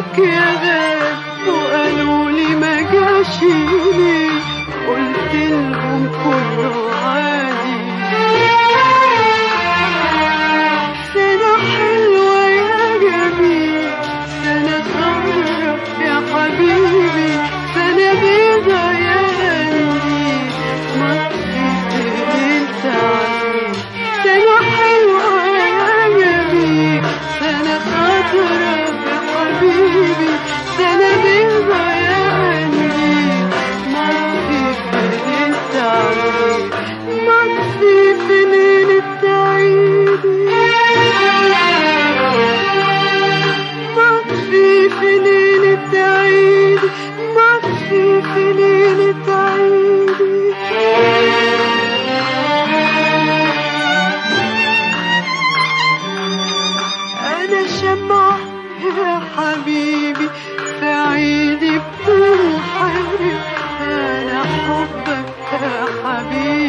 يا غاب وقالوا لي ما جاش ليه قلت لهم كله عادي سنة حلوة يا جميل سنة خضرا يا حبيبي سنة بيضا يا قلبي ما انت عليك سنة حلوة يا جميل سنة خضرا يا حبيبي سنة بيضا يا قلبي ما انت عليك ما في ليلة عيدي ما في في ليلة عيد ما في في ليلة عيد أنا شمعة يا حبيبي سعيد بطول حياتي أنا حبك يا حبيبي